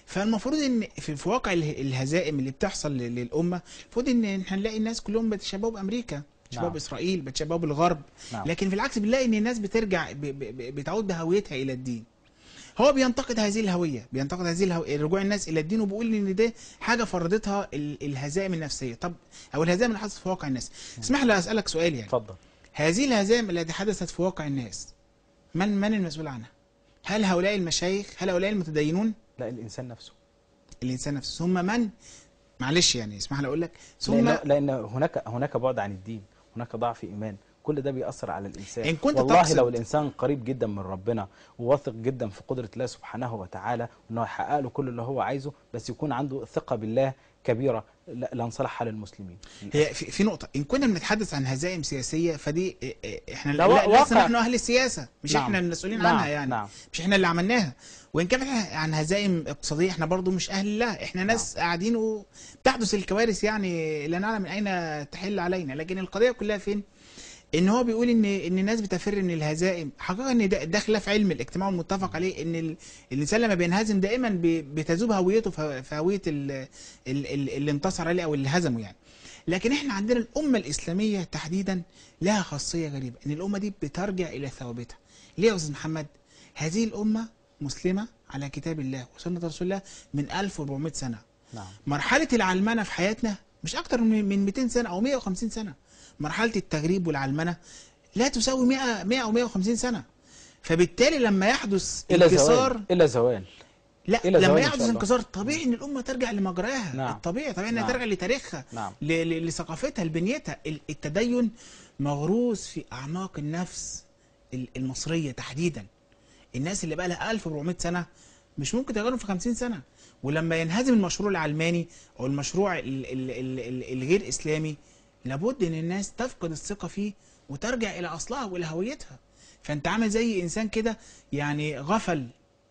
فالمفروض ان في, في واقع اله- الهزائم اللي بتحصل لل- للامه المفروض ان احنا نلاقي الناس كلهم بيتشبهوا بامريكا بيتشبهوا نعم. باسرائيل بيتشبهوا بالغرب نعم. لكن في العكس بنلاقي ان الناس بترجع ب- ب- ب- بتعود بهويتها الى الدين هو بينتقد هذه الهويه بينتقد هذه الهوية رجوع الناس الى الدين وبيقول ان ده حاجه فرضتها ال- الهزائم النفسيه طب او الهزائم اللي حصلت في واقع الناس اسمح لي اسالك سؤال يعني اتفضل هذه الهزائم التي حدثت في واقع الناس من من المسؤول عنها هل هؤلاء المشايخ هل هؤلاء المتدينون لا الانسان نفسه الانسان نفسه ثم من معلش يعني اسمح لي اقول لك ثم لان لان هناك هناك بعد عن الدين هناك ضعف ايمان كل ده بيأثر على الإنسان إن كنت والله تقصد- لو الإنسان قريب جدا من ربنا وواثق جدا في قدرة الله سبحانه وتعالى وأنه يحقق له كل اللي هو عايزه بس يكون عنده ثقة بالله كبيرة لا- لانصلح حال المسلمين هي في, في نقطة إن كنا بنتحدث عن هزائم سياسية فدي إيه، إيه، إحنا ده لا وا- لا لسه واقع. نحن أهل السياسة مش نعم. إحنا المسؤولين نعم، عنها يعني نعم. مش إحنا اللي عملناها وإن كان عن هزائم اقتصادية إحنا برضو مش أهل لها إحنا ناس قاعدين وتحدث الكوارث يعني لا نعلم من أين تحل علينا لكن القضية كلها فين؟ ان هو بيقول ان ان الناس بتفر من الهزائم حقيقه ان ده, ده خلاف علم الاجتماع والمتفق عليه ان ال- الانسان لما بينهزم دائما بي- بتذوب هويته في في هويه ال- ال- ال- اللي انتصر عليه او اللي هزمه يعني لكن احنا عندنا الامه الاسلاميه تحديدا لها خاصيه غريبه ان الامه دي بترجع الى ثوابتها ليه يا استاذ محمد هذه الامه مسلمه على كتاب الله وسنه رسول الله من 1400 سنه نعم مرحلة العلمنة في حياتنا مش أكتر من من 200 سنة أو 150 سنة مرحلة التغريب والعلمنة لا تساوي 100 100 أو 150 سنة فبالتالي لما يحدث إلى انكسار زوال إلى زوال لا إلى زوال لما إن يحدث شاء الله. انكسار طبيعي ان الامه ترجع لمجراها نعم. الطبيعي طبيعي انها نعم. ترجع لتاريخها نعم. ل- ل- لثقافتها لبنيتها ال- التدين مغروس في اعماق النفس ال- المصريه تحديدا الناس اللي بقى لها 1400 سنه مش ممكن تغيرهم في 50 سنه ولما ينهزم المشروع العلماني او المشروع ال- ال- ال- ال- الغير اسلامي لابد ان الناس تفقد الثقه فيه وترجع الى اصلها والى هويتها فانت عامل زي انسان كده يعني غفل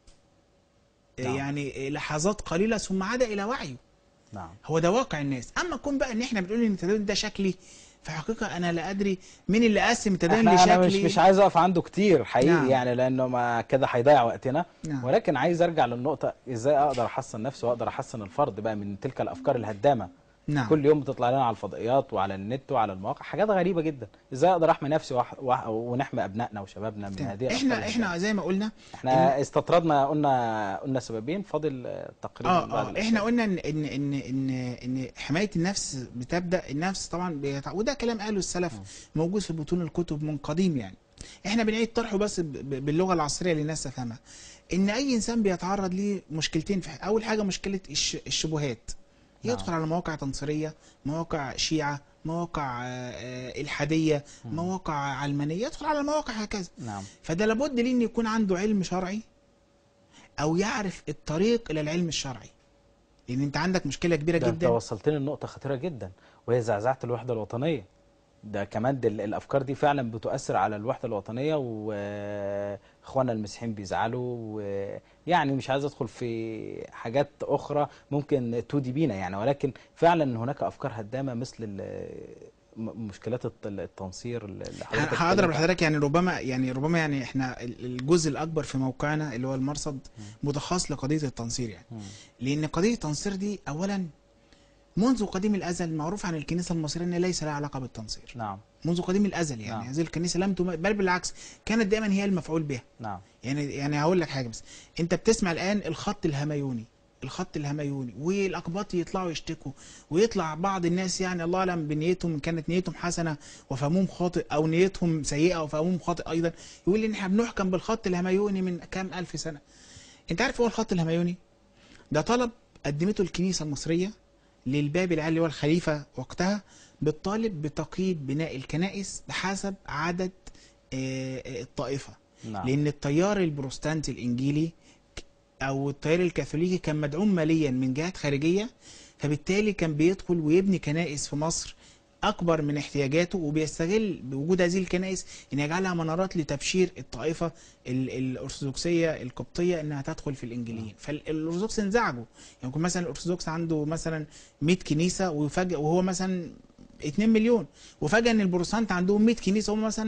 نعم. يعني لحظات قليله ثم عاد الى وعيه نعم هو ده واقع الناس اما كون بقى ان احنا بنقول ان التدين ده شكلي في حقيقه انا لا ادري مين اللي قسم التدين احنا انا مش لشكلي مش عايز اقف عنده كتير حقيقي نعم. يعني لانه ما كده هيضيع وقتنا نعم. ولكن عايز ارجع للنقطه ازاي اقدر احسن نفسي واقدر احسن الفرد بقى من تلك الافكار الهدامه نعم كل يوم بتطلع لنا على الفضائيات وعلى النت وعلى المواقع حاجات غريبه جدا ازاي اقدر احمي نفسي وح... وح... ونحمي ابنائنا وشبابنا من تمام. هذه الافكار احنا الهدامة. احنا زي ما قلنا احنا استطردنا قلنا قلنا سببين فاضل آه، تقريبا اه بعد اه الأسئلة. احنا قلنا ان ان ان ان, إن حمايه النفس بتبدا النفس طبعا بيتع... وده كلام قاله السلف موجود في بطون الكتب من قديم يعني احنا بنعيد طرحه بس ب- ب- باللغه العصريه اللي الناس تفهمها ان اي انسان بيتعرض لمشكلتين في اول حاجه مشكله الش... الشبهات نعم. يدخل على مواقع تنصيريه مواقع شيعه مواقع آه، آه، الحاديه مواقع علمانيه يدخل على المواقع هكذا نعم فده لابد ليه ان يكون عنده علم شرعي او يعرف الطريق الى العلم الشرعي لان انت عندك مشكله كبيره ده انت جدا وصلتني لنقطة خطيرة جدا وهي زعزعة الوحدة الوطنية ده كمان دي ال- الأفكار دي فعلا بتؤثر على الوحدة الوطنية وإخواننا المسيحيين بيزعلوا ويعني مش عايز أدخل في حاجات أخرى ممكن تودي بينا يعني ولكن فعلا هناك أفكار هدامة مثل ال- م- مشكلات الت- التنصير اللي حضرتك هضرب اتكلمت لحضرتك يعني ربما يعني ربما يعني احنا ال- الجزء الاكبر في موقعنا اللي هو المرصد متخصص لقضيه التنصير يعني مم. لان قضيه التنصير دي اولا منذ قديم الازل معروف عن الكنيسه المصريه ان ليس لها علاقه بالتنصير نعم منذ قديم الازل يعني نعم. هذه الكنيسه لم تم... بل بالعكس كانت دائما هي المفعول بها نعم يعني يعني هقول لك حاجه بس انت بتسمع الان الخط الهميوني الخط الهميوني والاقباط يطلعوا يشتكوا ويطلع بعض الناس يعني الله اعلم بنيتهم إن كانت نيتهم حسنه وفهمهم خاطئ او نيتهم سيئه وفهمهم خاطئ ايضا يقول ان احنا بنحكم بالخط الهميوني من كام الف سنه انت عارف هو الخط الهميوني ده طلب قدمته الكنيسه المصريه للباب العالي اللي هو الخليفه وقتها بالطالب بتقييد بناء الكنائس بحسب عدد آه، آه، الطائفه نعم لان التيار البروتستانتي الانجيلي ك- او التيار الكاثوليكي كان مدعوم ماليا من جهات خارجيه فبالتالي كان بيدخل ويبني كنائس في مصر اكبر من احتياجاته وبيستغل بوجود هذه الكنائس ان يجعلها منارات لتبشير الطائفه ال- الارثوذكسيه القبطيه انها تدخل في الانجيليين فالارثوذكس انزعجوا يعني يكون مثلا الارثوذكس عنده مثلا 100 كنيسه وفجاه وهو مثلا 2 مليون وفجاه ان البروتستانت عندهم 100 كنيسه هم مثلا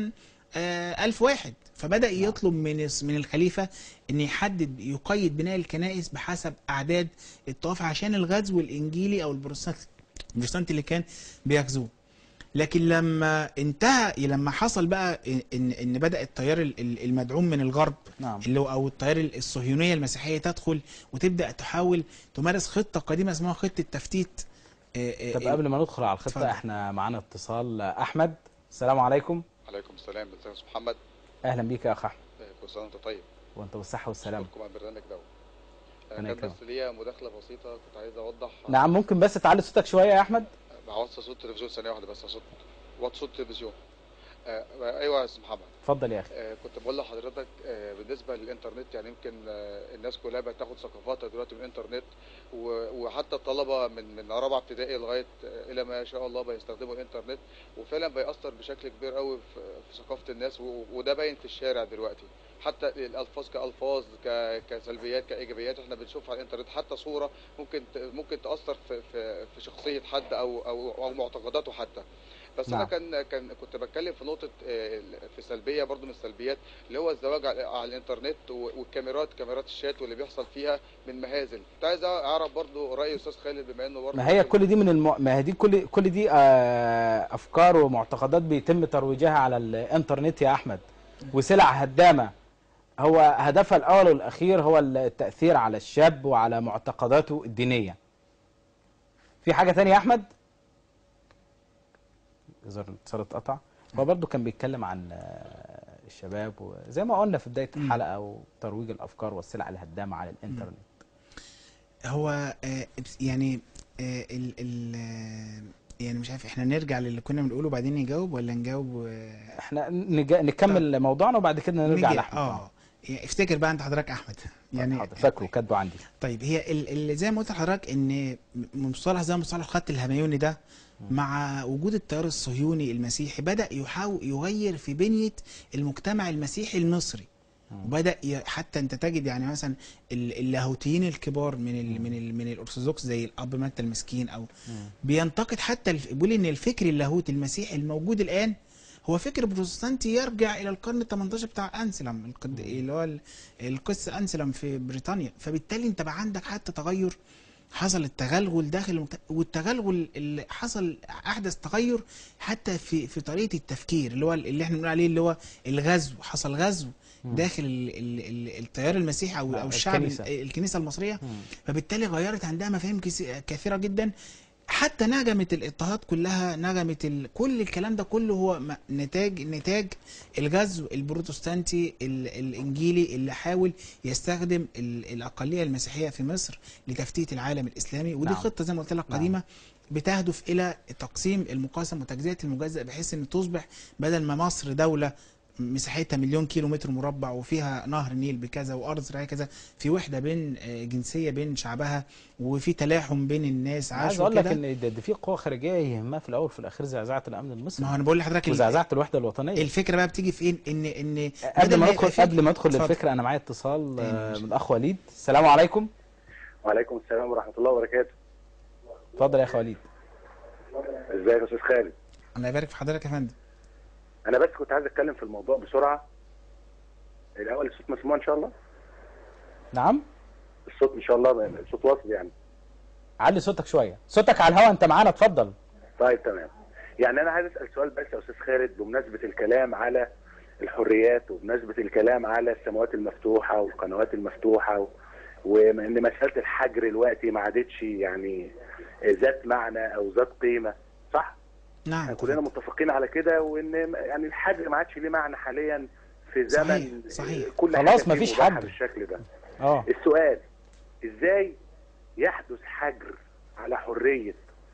آه، ألف واحد فبدأ يطلب من الس- من الخليفة أن يحدد يقيد بناء الكنائس بحسب أعداد الطواف عشان الغزو الإنجيلي أو البروتستانتي البروتستانتي اللي كان بيغزوه لكن لما انتهى لما حصل بقى ان ان بدا التيار ال- ال- المدعوم من الغرب نعم اللي هو او التيار الصهيونيه المسيحيه تدخل وتبدا تحاول تمارس خطه قديمه اسمها خطه تفتيت آه، آه، طب قبل ما ندخل على الخطه اتفضل. احنا معانا اتصال احمد السلام عليكم عليكم السلام ازيك يا استاذ محمد اهلا بيك يا اخ احمد آه، كل سنه وانت طيب وانت بالصحه والسلام اشكركم على البرنامج ده آه، ربنا كان يكرمك. بس ليا مداخله بسيطه كنت عايز اوضح نعم ممكن بس تعلي صوتك شويه يا احمد بعوض صوت التلفزيون ثانيه واحده بس صوت وطي صوت التلفزيون آه، آه، ايوه يا استاذ محمد اتفضل يا اخي آه، كنت بقول لحضرتك آه، بالنسبه للانترنت يعني يمكن آه، الناس كلها بقت تاخد ثقافاتها دلوقتي من الانترنت و- وحتى الطلبه من من رابعه ابتدائي لغايه آه، الى ما شاء الله بيستخدموا الانترنت وفعلا بيأثر بشكل كبير قوي في في ثقافه الناس و- وده باين في الشارع دلوقتي حتى الالفاظ كالفاظ ك- كسلبيات كايجابيات احنا بنشوفها على الانترنت حتى صوره ممكن ت- ممكن تاثر في في في شخصيه حد او او او معتقداته حتى بس نعم. انا كان كان كنت بتكلم في نقطه آه، في سلبيه برضو من السلبيات اللي هو الزواج على على الانترنت و- والكاميرات كاميرات الشات واللي بيحصل فيها من مهازل كنت عايز اعرف برضو راي استاذ خالد بما انه برضو ما هي كل دي من الم... ما هي دي كل كل دي آه، افكار ومعتقدات بيتم ترويجها على الانترنت يا احمد وسلع هدامه هو هدفها الاول والاخير هو التاثير على الشاب وعلى معتقداته الدينيه في حاجه تانية يا احمد اذا الاتصال اتقطع هو برضه كان بيتكلم عن آه، الشباب وزي ما قلنا في بدايه مم. الحلقه وترويج الافكار والسلع الهدامه على الانترنت هو آه، يعني آه، ال ال آه، يعني مش عارف احنا نرجع للي كنا بنقوله وبعدين نجاوب ولا نجاوب آه، احنا نج... نكمل موضوعنا وبعد كده نرجع نيجي- لاحمد اه يعني افتكر بقى انت حضرتك احمد يعني حاضر فاكره كاتبه عندي طيب هي ال- اللي زي ما قلت لحضرتك ان مصطلح زي مصطلح الخط الهميوني ده مع وجود التيار الصهيوني المسيحي بدأ يحاول يغير في بنية المجتمع المسيحي المصري وبدأ ي- حتى انت تجد يعني مثلا ال- اللاهوتيين الكبار من ال من ال من الارثوذكس زي الاب متى المسكين او بينتقد حتى الف- بيقول ان الفكر اللاهوتي المسيحي الموجود الان هو فكر بروتستانتي يرجع الى القرن ال 18 بتاع انسلم القد... اللي هو ال- القس انسلم في بريطانيا فبالتالي انت بقى عندك حتى تغير حصل التغلغل داخل المجتمع والتغلغل اللي حصل احدث تغير حتى في في طريقه التفكير اللي هو اللي احنا بنقول عليه اللي هو الغزو حصل غزو داخل ال ال ال التيار المسيحي او نعم، او الشعب الكنيسة. الكنيسه, الكنيسة المصريه مم. فبالتالي غيرت عندها مفاهيم كس- كثيره جدا حتى نغمه الاضطهاد كلها نغمه ال... كل الكلام ده كله هو م- نتاج نتاج الغزو البروتستانتي ال... الانجيلي اللي حاول يستخدم ال... الاقليه المسيحيه في مصر لتفتيت العالم الاسلامي ودي نعم. خطه زي ما قلت لك نعم. قديمه بتهدف الى تقسيم المقاسم وتجزئه المجزأ بحيث ان تصبح بدل ما مصر دوله مساحتها مليون كيلو متر مربع وفيها نهر النيل بكذا وارض زراعيه كذا في وحده بين آه، جنسيه بين شعبها وفي تلاحم بين الناس عايز عاشوا اقول لك كده ان ده, ده في قوه خارجيه يهمها في الاول وفي الاخير زعزعه الامن المصري ما هو انا بقول لحضرتك ال- وزعزعه الوحده الوطنيه الفكره بقى بتيجي في ايه ان ان قبل بدل ما يبقى ندخل في- قبل ما ادخل اتفضل. الفكره انا معايا اتصال تاني آه، ماشي. من الاخ وليد السلام عليكم وعليكم السلام ورحمة الله وبركاته اتفضل يا اخ وليد ازيك يا استاذ خالد الله يبارك في حضرتك يا فندم انا بس كنت عايز اتكلم في الموضوع بسرعة الاول الصوت مسموع ان شاء الله نعم الصوت ان شاء الله الصوت واصل يعني علي صوتك شويه صوتك على الهواء انت معانا اتفضل طيب تمام يعني انا عايز اسال سؤال بس يا استاذ خالد بمناسبة الكلام على الحريات وبمناسبة الكلام على السماوات المفتوحة والقنوات المفتوحة و... وان مسألة الحجر دلوقتي ما عادتش يعني ذات معنى او ذات قيمة صح؟ نعم احنا كلنا متفقين على كده وان يعني الحجر ما عادش ليه معنى حاليا في زمن صحيح، صحيح. كل خلاص حاجة فيه مفيش مباحة حد. بالشكل ده اه السؤال ازاي يحدث حجر على حرية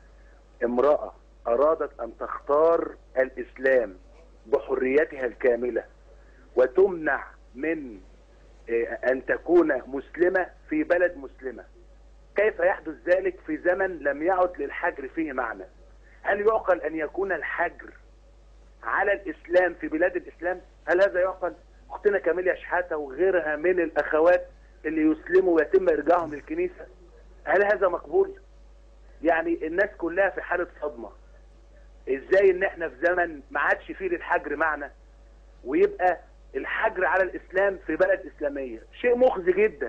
امرأة ارادت ان تختار الاسلام بحريتها الكاملة وتمنع من آه، ان تكون مسلمة في بلد مسلمة كيف يحدث ذلك في زمن لم يعد للحجر فيه معنى هل يعقل ان يكون الحجر على الاسلام في بلاد الاسلام هل هذا يعقل اختنا كاميليا شحاته وغيرها من الاخوات اللي يسلموا ويتم ارجاعهم للكنيسه هل هذا مقبول يعني الناس كلها في حاله صدمه ازاي ان احنا في زمن ما عادش فيه للحجر معنى ويبقى الحجر على الاسلام في بلد اسلاميه شيء مخزي جدا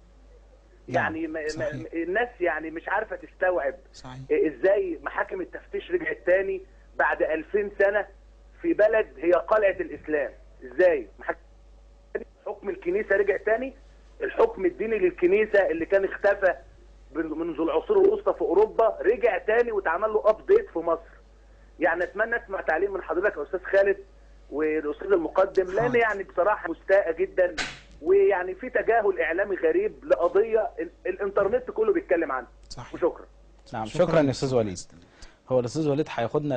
يعني ما ما صحيح. الناس يعني مش عارفه تستوعب صحيح ازاي محاكم التفتيش رجعت تاني بعد 2000 سنه في بلد هي قلعه الاسلام ازاي محاكم حكم الكنيسه رجع تاني الحكم الديني للكنيسه اللي كان اختفى من- منذ العصور الوسطى في اوروبا رجع تاني واتعمل له ابديت في مصر يعني اتمنى اسمع تعليق من حضرتك يا استاذ خالد والاستاذ المقدم لان حاضر. يعني بصراحه مستاءه جدا ويعني في تجاهل اعلامي غريب لقضيه ال- الانترنت كله بيتكلم عنها صحيح وشكرا نعم شكرا يا استاذ وليد هو الاستاذ وليد هياخدنا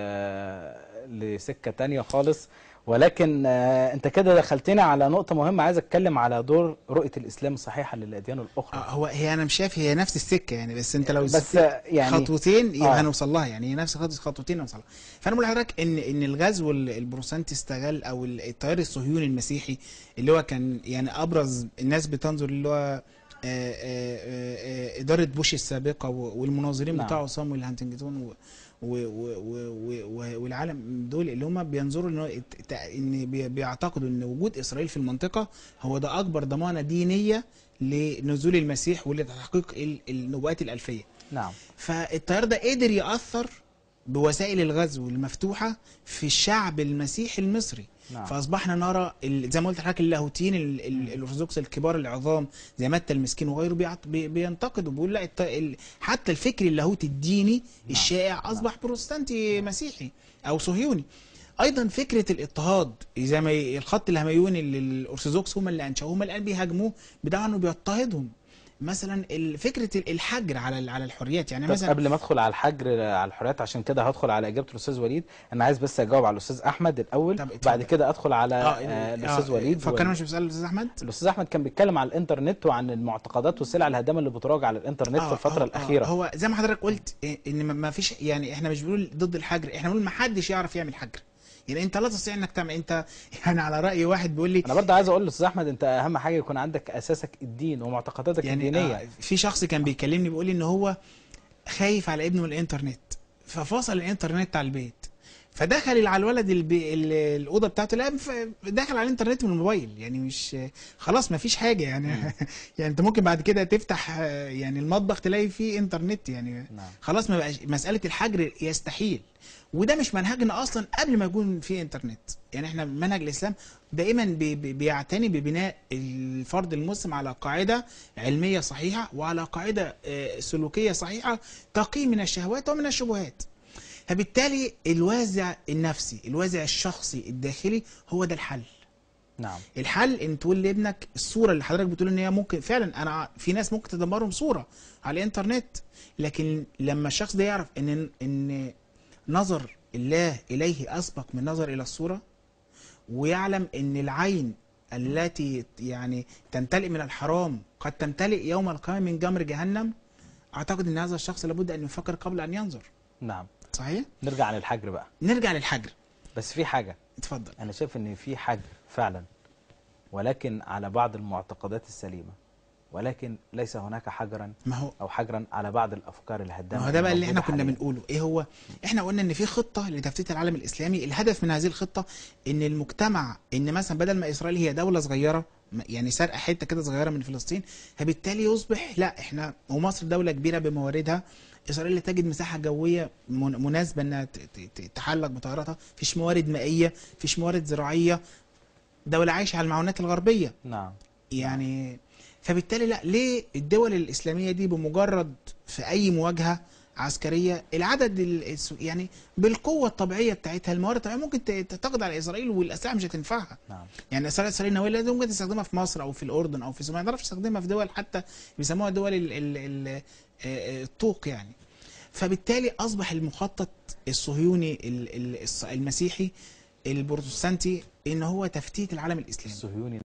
ل- لسكه تانية خالص ولكن آه، انت كده دخلتنا على نقطه مهمه عايز اتكلم على دور رؤيه الاسلام الصحيحه للاديان آه، الاخرى هو هي انا مش شايف هي نفس السكه يعني بس انت لو بس سبت يعني خطوتين يبقى آه. هنوصل لها يعني هي نفس خطوه خطوتين هنوصل لها فانا بقول لحضرتك ان ان الغزو ال- البروتستانتي استغل او ال- التيار الصهيوني المسيحي اللي هو كان يعني ابرز الناس بتنظر اللي هو آه، آه، آه، آه، اداره بوش السابقه و- والمناظرين نعم. بتاعه صامويل هانتنجتون و و و و و والعالم دول اللي هم بينظروا ان هو الت- ت- ان بي- بيعتقدوا ان وجود اسرائيل في المنطقه هو ده اكبر ضمانه دينيه لنزول المسيح ولتحقيق ال- النبوءات الالفيه نعم فالتيار ده قدر يأثر بوسائل الغزو المفتوحة في الشعب المسيحي المصري نعم. فأصبحنا نرى ال- زي ما قلت لحضرتك اللاهوتيين ال- ال- الأرثوذكس الكبار العظام زي متى المسكين وغيره بيعت- بي- بينتقدوا بيقول لا الت- ال- حتى الفكر اللاهوتي الديني الشائع أصبح بروتستانتي مسيحي أو صهيوني ايضا فكره الاضطهاد زي ما ي- الخط الهميوني اللي الارثوذكس هم اللي انشأوه هم اللي الان بيهاجموه بدعوى انه بيضطهدهم مثلا ال- فكره ال- الحجر على ال- على الحريات يعني طب مثلا قبل ما ادخل على الحجر على الحريات عشان كده هدخل على اجابه الاستاذ وليد انا عايز بس اجاوب على الاستاذ احمد الاول طب اتفضل. بعد كده ادخل على اه آه الاستاذ وليد فكرنا وال- مش بسال الاستاذ احمد الاستاذ احمد كان بيتكلم على الانترنت وعن المعتقدات والسلع الهادمه اللي بتراجع على الانترنت آه، في الفتره آه، الاخيره آه هو زي ما حضرتك قلت إيه، ان ما- ما فيش يعني احنا مش بنقول ضد الحجر احنا بنقول ما حدش يعرف يعمل حجر يعني انت لا تستطيع انك تعمل انت يعني على راي واحد بيقول لي انا برضه عايز اقول للاستاذ احمد انت اهم حاجه يكون عندك اساسك الدين ومعتقداتك يعني الدينيه آه في شخص كان بيكلمني بيقول لي ان هو خايف على ابنه من الانترنت ففصل الانترنت على البيت فدخل على الولد البي... ال- الاوضه بتاعته لا ف- دخل على الانترنت من الموبايل يعني مش خلاص ما فيش حاجه يعني يعني انت ممكن بعد كده تفتح آه، يعني المطبخ تلاقي فيه انترنت يعني نعم. خلاص ما بقاش مساله الحجر يستحيل وده مش منهجنا اصلا قبل ما يكون في انترنت يعني احنا منهج الاسلام دائما بي بي بيعتني ببناء الفرد المسلم على قاعده علميه صحيحه وعلى قاعده آه، سلوكيه صحيحه تقي من الشهوات ومن الشبهات فبالتالي الوازع النفسي الوازع الشخصي الداخلي هو ده الحل نعم الحل ان تقول لابنك الصوره اللي حضرتك بتقول ان هي ممكن فعلا انا في ناس ممكن تدمرهم صوره على الانترنت لكن لما الشخص ده يعرف ان ان نظر الله اليه اسبق من نظر الى الصوره ويعلم ان العين التي يعني تمتلئ من الحرام قد تمتلئ يوم القيامه من جمر جهنم اعتقد ان هذا الشخص لابد ان يفكر قبل ان ينظر نعم صحيح نرجع للحجر بقى نرجع للحجر بس في حاجه اتفضل انا شايف ان في حجر فعلا ولكن على بعض المعتقدات السليمه ولكن ليس هناك حجرا ما هو او حجرا على بعض الافكار الهدامه ما هو ده بقى اللي احنا الموجودة كنا حالياً. بنقوله ايه هو احنا قلنا ان في خطه لتفتيت العالم الاسلامي الهدف من هذه الخطه ان المجتمع ان مثلا بدل ما اسرائيل هي دوله صغيره م- يعني سرقه حته كده صغيره من فلسطين فبالتالي يصبح لا احنا ومصر دوله كبيره بمواردها اسرائيل تجد مساحه جويه من- مناسبه انها ت- ت- ت- تحلق بطياراتها فيش موارد مائيه فيش موارد زراعيه دوله عايشه على المعونات الغربيه نعم يعني فبالتالي لا ليه الدول الإسلامية دي بمجرد في أي مواجهة عسكرية العدد ال- الس- يعني بالقوة الطبيعية بتاعتها الموارد الطبيعية ممكن ت- تقضي على إسرائيل والأسلحة مش هتنفعها نعم يعني الأسلحة الإسرائيلية النووية لا دي ممكن تستخدمها في مصر أو في الأردن أو في سوريا ما تعرفش تستخدمها في دول حتى بيسموها دول ال ال ال آه، آه، الطوق يعني فبالتالي أصبح المخطط الصهيوني ال- ال- الص- المسيحي البروتستانتي ان هو تفتيت العالم الاسلامي الصهيوني